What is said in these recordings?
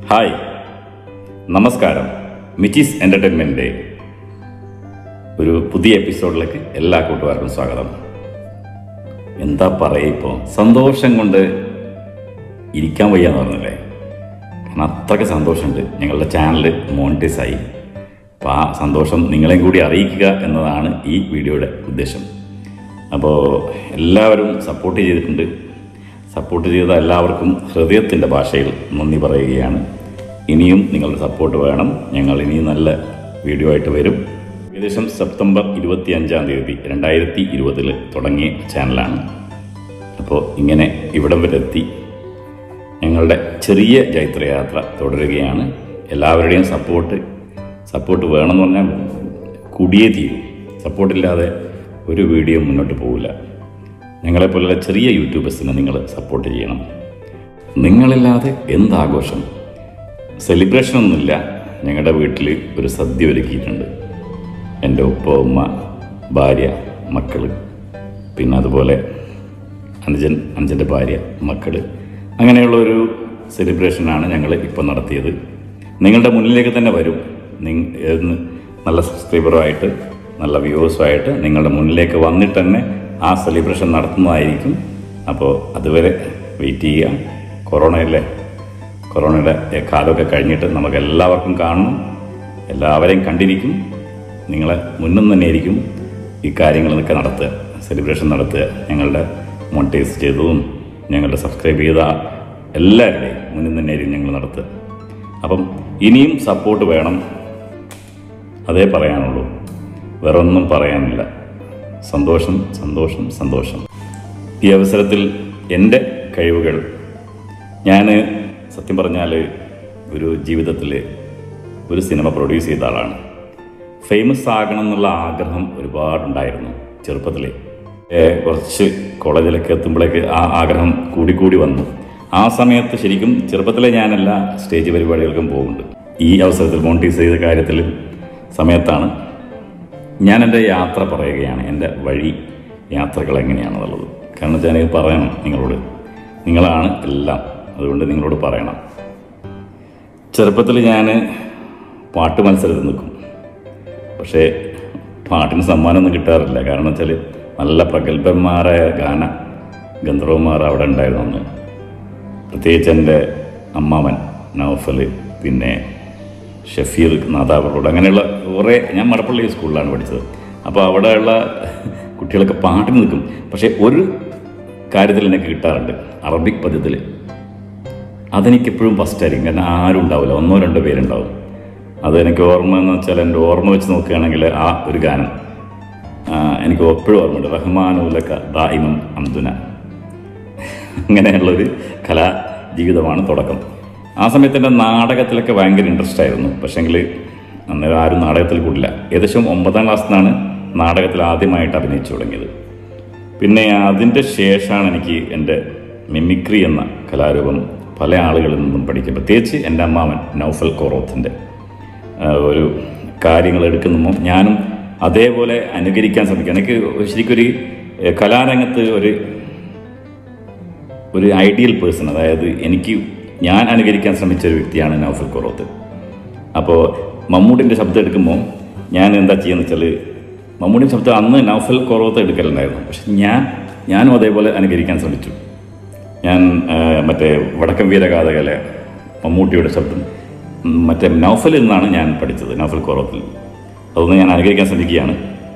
hi നമസ്കാരം മിച്ചീസ് എൻ്റർടൈൻമെൻറ്റിൻ്റെ ഒരു പുതിയ എപ്പിസോഡിലേക്ക് എല്ലാ കൂട്ടുകാർക്കും സ്വാഗതം എന്താ പറയുക ഇപ്പോൾ സന്തോഷം കൊണ്ട് ഇരിക്കാൻ വയ്യാന്ന് പറഞ്ഞല്ലേ കാരണം അത്രയ്ക്ക് സന്തോഷമുണ്ട് ഞങ്ങളുടെ ചാനൽ മോണിറ്റൈസായി അപ്പോൾ ആ സന്തോഷം നിങ്ങളെയും കൂടി അറിയിക്കുക എന്നതാണ് ഈ വീഡിയോയുടെ ഉദ്ദേശം അപ്പോൾ എല്ലാവരും സപ്പോർട്ട് ചെയ്തിട്ടുണ്ട് സപ്പോർട്ട് ചെയ്ത എല്ലാവർക്കും ഹൃദയത്തിൻ്റെ ഭാഷയിൽ നന്ദി പറയുകയാണ് ഇനിയും നിങ്ങളുടെ സപ്പോർട്ട് വേണം ഞങ്ങൾ ഇനിയും നല്ല വീഡിയോ ആയിട്ട് വരും ഏകദേശം സെപ്റ്റംബർ ഇരുപത്തി അഞ്ചാം തീയതി രണ്ടായിരത്തി ഇരുപതിൽ തുടങ്ങിയ ചാനലാണ് അപ്പോൾ ഇങ്ങനെ ഇവിടം വരെ എത്തി ഞങ്ങളുടെ ചെറിയ ജൈത്രയാത്ര തുടരുകയാണ് എല്ലാവരുടെയും സപ്പോർട്ട് സപ്പോർട്ട് വേണമെന്ന് പറഞ്ഞാൽ കൂടിയേ തീരും സപ്പോർട്ടില്ലാതെ ഒരു വീഡിയോ മുന്നോട്ട് പോകില്ല ഞങ്ങളെപ്പോലുള്ള ചെറിയ യൂട്യൂബേഴ്സിനെ നിങ്ങൾ സപ്പോർട്ട് ചെയ്യണം നിങ്ങളില്ലാതെ എന്താഘോഷം സെലിബ്രേഷനൊന്നുമില്ല ഞങ്ങളുടെ വീട്ടിൽ ഒരു സദ്യ ഒരുക്കിയിട്ടുണ്ട് എൻ്റെ ഉപ്പ ഉമ്മ ഭാര്യ മക്കൾ പിന്നെ അതുപോലെ അനുജൻ അനുജൻ്റെ ഭാര്യ മക്കൾ അങ്ങനെയുള്ള ഒരു സെലിബ്രേഷനാണ് ഞങ്ങൾ ഇപ്പോൾ നടത്തിയത് നിങ്ങളുടെ മുന്നിലേക്ക് തന്നെ വരും നിങ് എന്ന് നല്ല സബ്സ്ക്രൈബറുമായിട്ട് നല്ല വ്യൂവേഴ്സുമായിട്ട് നിങ്ങളുടെ മുന്നിലേക്ക് വന്നിട്ട് തന്നെ ആ സെലിബ്രേഷൻ നടത്തുന്നതായിരിക്കും അപ്പോൾ അതുവരെ വെയിറ്റ് ചെയ്യുക കൊറോണയല്ലേ കൊറോണയുടെ കാലമൊക്കെ കഴിഞ്ഞിട്ട് നമുക്ക് എല്ലാവർക്കും കാണണം എല്ലാവരെയും കണ്ടിരിക്കും നിങ്ങളെ മുന്നും തന്നെ ആയിരിക്കും ഈ കാര്യങ്ങളൊക്കെ നടത്തുക സെലിബ്രേഷൻ നടത്തുക ഞങ്ങളുടെ മോണിറ്റൈസ് ചെയ്തതും ഞങ്ങളുടെ സബ്സ്ക്രൈബ് ചെയ്ത എല്ലാവരുടെയും മുന്നിൽ തന്നെ ആയിരിക്കും ഞങ്ങൾ നടത്തുക അപ്പം ഇനിയും സപ്പോർട്ട് വേണം അതേ പറയാനുള്ളൂ വേറെ ഒന്നും പറയാനില്ല സന്തോഷം സന്തോഷം സന്തോഷം ഈ അവസരത്തിൽ എൻ്റെ കഴിവുകൾ ഞാൻ സത്യം പറഞ്ഞാൽ ഒരു ജീവിതത്തിൽ ഒരു സിനിമ പ്രൊഡ്യൂസ് ചെയ്ത ആളാണ് ഫേമസ് ആകണം എന്നുള്ള ആഗ്രഹം ഒരുപാടുണ്ടായിരുന്നു ചെറുപ്പത്തിൽ കുറച്ച് കോളേജിലൊക്കെ എത്തുമ്പോഴേക്ക് ആ ആഗ്രഹം കൂടിക്കൂടി വന്നു ആ സമയത്ത് ശരിക്കും ചെറുപ്പത്തിലെ ഞാനെല്ലാ സ്റ്റേജ് പരിപാടികൾക്കും പോകുന്നുണ്ട് ഈ അവസരത്തിൽ മോണിറ്റൈസ് ചെയ്ത കാര്യത്തിൽ സമയത്താണ് ഞാൻ എൻ്റെ യാത്ര പറയുകയാണ് എൻ്റെ വഴി യാത്രകൾ എങ്ങനെയാണെന്നുള്ളത് കാരണം വെച്ചാൽ എനിക്ക് പറയണം നിങ്ങളോട് നിങ്ങളാണ് എല്ലാം അതുകൊണ്ട് നിങ്ങളോട് പറയണം ചെറുപ്പത്തിൽ ഞാൻ പാട്ട് മത്സരത്തിൽ നിൽക്കും പക്ഷേ പാട്ടിന് സമ്മാനമൊന്നും കിട്ടാറില്ല കാരണം വെച്ചാൽ നല്ല പ്രഗത്ഭന്മാരായ ഗാന ഗന്ധർവന്മാർ അവിടെ ഉണ്ടായിരുന്നു അന്ന് പ്രത്യേകിച്ച് എൻ്റെ അമ്മാവൻ നൗഫൽ പിന്നെ ഷഫീർ നാദാവറോട് അങ്ങനെയുള്ള കുറേ ഞാൻ മടപ്പള്ളി സ്കൂളിലാണ് പഠിച്ചത് അപ്പോൾ അവിടെയുള്ള കുട്ടികളൊക്കെ പാട്ടിന് നിൽക്കും പക്ഷേ ഒരു കാര്യത്തിൽ എനിക്ക് കിട്ടാറുണ്ട് അറബിക് പദ്യത്തിൽ അതെനിക്കെപ്പോഴും ഫസ്റ്റായിരിക്കും കാരണം ആരും ഉണ്ടാവില്ല ഒന്നോ രണ്ടോ പേരുണ്ടാവും അത് എനിക്ക് ഓർമ്മ എന്ന് വെച്ചാൽ എൻ്റെ ഓർമ്മ വെച്ച് നോക്കുകയാണെങ്കിൽ ആ ഒരു ഗാനം ആ, എനിക്ക് എപ്പോഴും ഓർമ്മയുണ്ട് റഹ്മാനുലക്ക ദായിമം അന്തുന അങ്ങനെയുള്ളൊരു കലാ ജീവിതമാണ് തുടക്കം ആ സമയത്ത് എൻ്റെ നാടകത്തിലൊക്കെ ഭയങ്കര ഇൻട്രസ്റ്റ് ആയിരുന്നു പക്ഷേങ്കിൽ അന്നേരം ആരും നാടകത്തിൽ കൂടില്ല ഏകദേശം ഒമ്പതാം ക്ലാസ്സിൽ നിന്നാണ് നാടകത്തിൽ ആദ്യമായിട്ട് അഭിനയിച്ചു തുടങ്ങിയത് പിന്നെ അതിൻ്റെ ശേഷമാണ് എനിക്ക് എൻ്റെ മിമിക്രി എന്ന കലാരൂപം പല ആളുകളിൽ നിന്നും പഠിക്കുക പ്രത്യേകിച്ച് എൻ്റെ അമ്മാവൻ നൗഫൽ കോറോത്തിൻ്റെ ഒരു കാര്യങ്ങൾ എടുക്കുമ്പോൾ ഞാനും അതേപോലെ അനുകരിക്കാൻ ശ്രമിക്കുക എനിക്ക് ശരിക്കൊരു ഏഹ്, കലാരംഗത്ത് ഒരു ഒരു ഐഡിയൽ പേഴ്സൺ അതായത് എനിക്ക് ഞാൻ അനുകരിക്കാൻ ശ്രമിച്ച ഒരു വ്യക്തിയാണ് നൗഫൽ കൊറോത്ത് അപ്പോൾ മമ്മൂട്ടിൻ്റെ ശബ്ദം എടുക്കുമ്പോൾ ഞാൻ എന്താ ചെയ്യുന്നത് വെച്ചാൽ മമ്മൂട്ടിൻ്റെ ശബ്ദം അന്ന് നൗഫൽ കൊറോത്ത് എടുക്കലുണ്ടായിരുന്നു പക്ഷെ ഞാൻ ഞാനും അതേപോലെ അനുകരിക്കാൻ ശ്രമിച്ചു ഞാൻ ആ, മറ്റേ വടക്കൻ വീരഗാഥകലെ മമ്മൂട്ടിയുടെ ശബ്ദം ഉം, മറ്റേ നൗഫലിൽ നിന്നാണ് ഞാൻ പഠിച്ചത് നൗഫൽ കൊറോത്തിൽ അതൊന്ന് ഞാൻ അനുകരിക്കാൻ ശ്രമിക്കുകയാണ്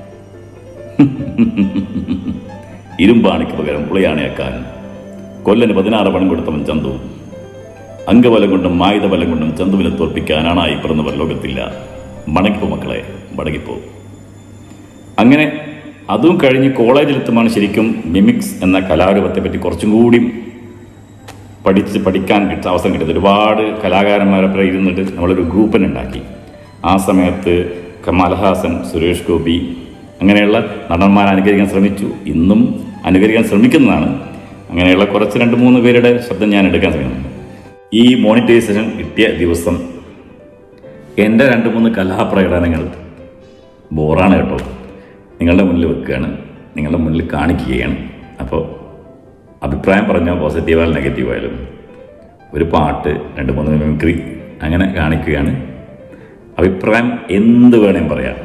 ഇരുമ്പാണിക്ക് പകരം പുളിയാണിയാക്കാൻ കൊല്ലന് പതിനാറ് പണം കൊടുത്തവൻ ചന്തു അംഗബലം കൊണ്ടും ആയുധബലം കൊണ്ടും ചന്തുവിനെ തോൽപ്പിക്കാനാണായി പിറന്നവർ ലോകത്തില്ല മടങ്ങിപ്പോ മക്കളെ മടങ്ങിപ്പോ അങ്ങനെ അതും കഴിഞ്ഞ് കോളേജിലെത്തുമ്പോൾ ശരിക്കും മിമിക്സ് എന്ന കലാരൂപത്തെ പറ്റി കുറച്ചും കൂടി പഠിച്ച് പഠിക്കാൻ കിട്ടുന്ന അവസരം കിട്ടുന്നത് ഒരുപാട് കലാകാരന്മാരൊപ്പം ഇരുന്നിട്ട് നമ്മളൊരു ഗ്രൂപ്പിനെ ഉണ്ടാക്കി ആ സമയത്ത് കമൽഹാസൻ സുരേഷ് ഗോപി അങ്ങനെയുള്ള നടന്മാരെ അനുകരിക്കാൻ ശ്രമിച്ചു ഇന്നും അനുകരിക്കാൻ ശ്രമിക്കുന്നതാണ് അങ്ങനെയുള്ള കുറച്ച് രണ്ട് മൂന്ന് പേരുടെ ശബ്ദം ഞാൻ എടുക്കാൻ ശ്രമിക്കുന്നു ഈ മോണിറ്റൈസേഷൻ കിട്ടിയ ദിവസം എൻ്റെ രണ്ട് മൂന്ന് കലാപ്രകടനങ്ങൾ ബോറാണ് കേട്ടോ നിങ്ങളുടെ മുന്നിൽ വെക്കുകയാണ് നിങ്ങളുടെ മുന്നിൽ കാണിക്കുകയാണ് അപ്പോൾ അഭിപ്രായം പറഞ്ഞാൽ പോസിറ്റീവായാലും നെഗറ്റീവായാലും ഒരു പാട്ട് രണ്ട് മൂന്ന് മിമിക്രി അങ്ങനെ കാണിക്കുകയാണ് അഭിപ്രായം എന്ത് വേണേം പറയാം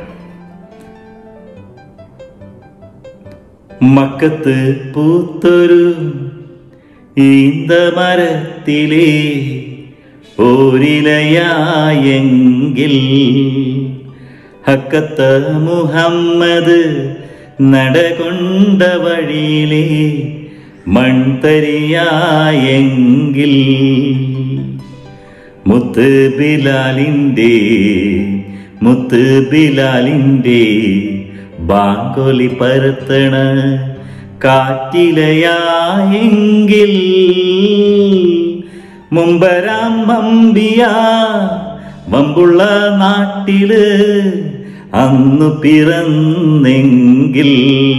മക്കത്ത് പൂത്തൊരു ഈന്തമരത്തിലെ ഓരിലയായെങ്കിൽ ഹക്കത്ത മുഹമ്മദ് നടകൊണ്ട വഴിയിലെ മൺതരിയായെങ്കിൽ മുത്ത് ബിലാലിൻ്റെ മുത്ത് ബിലാലിൻ്റെ ബാങ്കൊലി പരത്തണ കാറ്റിലയായെങ്കിൽ മുമ്പരാം വമ്പിയ വമ്പുള്ള നാട്ടില് അന്നു പിറന്നെങ്കിൽ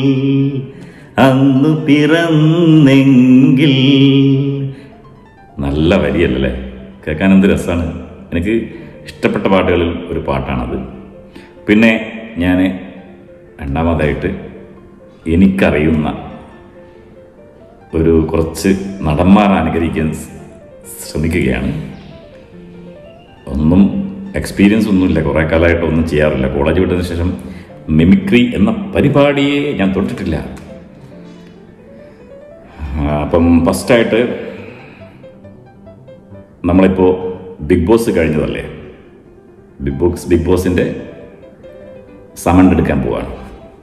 അന്നു പിറന്നെങ്കിൽ നല്ല വരിയല്ലേ കേൾക്കാൻ എന്ത് രസമാണ് എനിക്ക് ഇഷ്ടപ്പെട്ട പാട്ടുകളിൽ ഒരു പാട്ടാണത് പിന്നെ ഞാൻ രണ്ടാമതായിട്ട് എനിക്കറിയുന്ന ഒരു കുറച്ച് നടന്മാർ അനുകരിക്കാൻ സ് ശ്രമിക്കുകയാണ് ഒന്നും എക്സ്പീരിയൻസ് ഒന്നുമില്ല കുറേ കാലമായിട്ട് ഒന്നും ചെയ്യാറില്ല കോളേജ് വിട്ടതിന് ശേഷം മിമിക്രി എന്ന പരിപാടിയെ ഞാൻ തൊട്ടിട്ടില്ല ആ, അപ്പം ഫസ്റ്റായിട്ട് നമ്മളിപ്പോൾ ബിഗ് ബോസ് കഴിഞ്ഞതല്ലേ ബിഗ് ബോസ് ബിഗ് ബോസിൻ്റെ സമണ്ട് എടുക്കാൻ പോവാണ്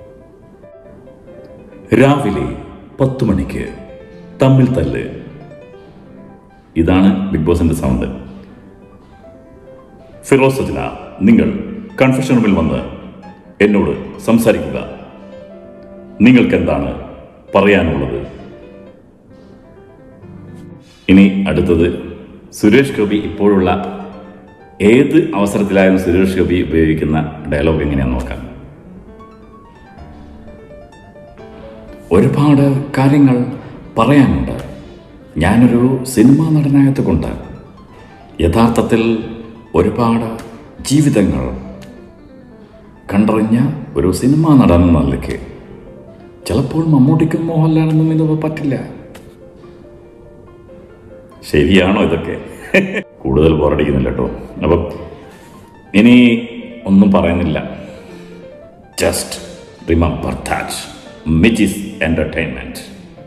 രാവിലെ പത്ത് മണിക്ക് തമ്മിൽ തല്ല് ഇതാണ് ബിഗ് ബോസിൻ്റെ സൗണ്ട് ഫിറോസ് സജ്ന നിങ്ങൾ കൺഫെഷൻ റൂമിൽ വന്ന് എന്നോട് സംസാരിക്കുക നിങ്ങൾക്ക് എന്താണ് പറയാനുള്ളത് ഇനി അടുത്തത് സുരേഷ് ഗോപി ഇപ്പോഴുള്ള ഏത് അവസരത്തിലായാലും സുരേഷ് ഗോപി ഉപയോഗിക്കുന്ന ഡയലോഗ് എങ്ങനെയാന്ന് നോക്കാം ഒരുപാട് കാര്യങ്ങൾ പറയാനുണ്ട് ഞാനൊരു സിനിമാ നടനായതുകൊണ്ട് യഥാർത്ഥത്തിൽ ഒരുപാട് ജീവിതങ്ങൾ കണ്ടറിഞ്ഞ ഒരു സിനിമാ നടൻ എന്ന നിലയ്ക്ക് ചിലപ്പോൾ മമ്മൂട്ടിക്കും മോഹൻലാലിനും ഇത് പറ്റില്ല ശരിയാണോ ഇതൊക്കെ കൂടുതൽ ബോറടിക്കുന്നില്ല കേട്ടോ അപ്പം ഇനി ഒന്നും പറയുന്നില്ല just remember that Michi's entertainment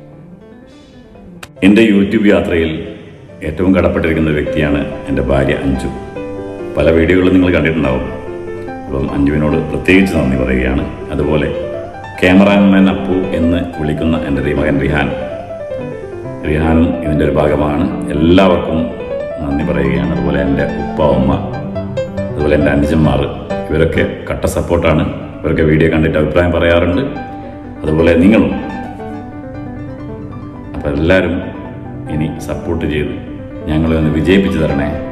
എൻ്റെ യൂട്യൂബ് യാത്രയിൽ ഏറ്റവും കടപ്പെട്ടിരിക്കുന്ന വ്യക്തിയാണ് എൻ്റെ ഭാര്യ അഞ്ജു പല വീഡിയോകളും നിങ്ങൾ കണ്ടിട്ടുണ്ടാവും അപ്പം അഞ്ജുവിനോട് പ്രത്യേകിച്ച് നന്ദി പറയുകയാണ് അതുപോലെ ക്യാമറാമാൻ അപ്പു എന്ന് വിളിക്കുന്ന എൻ്റെ റി- മകൻ റിഹാൻ റിഹാനും ഇതിൻ്റെ ഒരു ഭാഗമാണ് എല്ലാവർക്കും നന്ദി പറയുകയാണ് അതുപോലെ എൻ്റെ ഉപ്പ ഉമ്മ അതുപോലെ എൻ്റെ അനുജന്മാർ ഇവരൊക്കെ കട്ട സപ്പോർട്ടാണ് ഇവരൊക്കെ വീഡിയോ കണ്ടിട്ട് അഭിപ്രായം പറയാറുണ്ട് അതുപോലെ നിങ്ങളും അപ്പോൾ എല്ലാവരും ഇനി സപ്പോർട്ട് ചെയ്ത് ഞങ്ങളെ ഒന്ന് വിജയിപ്പിച്ച് തരണേ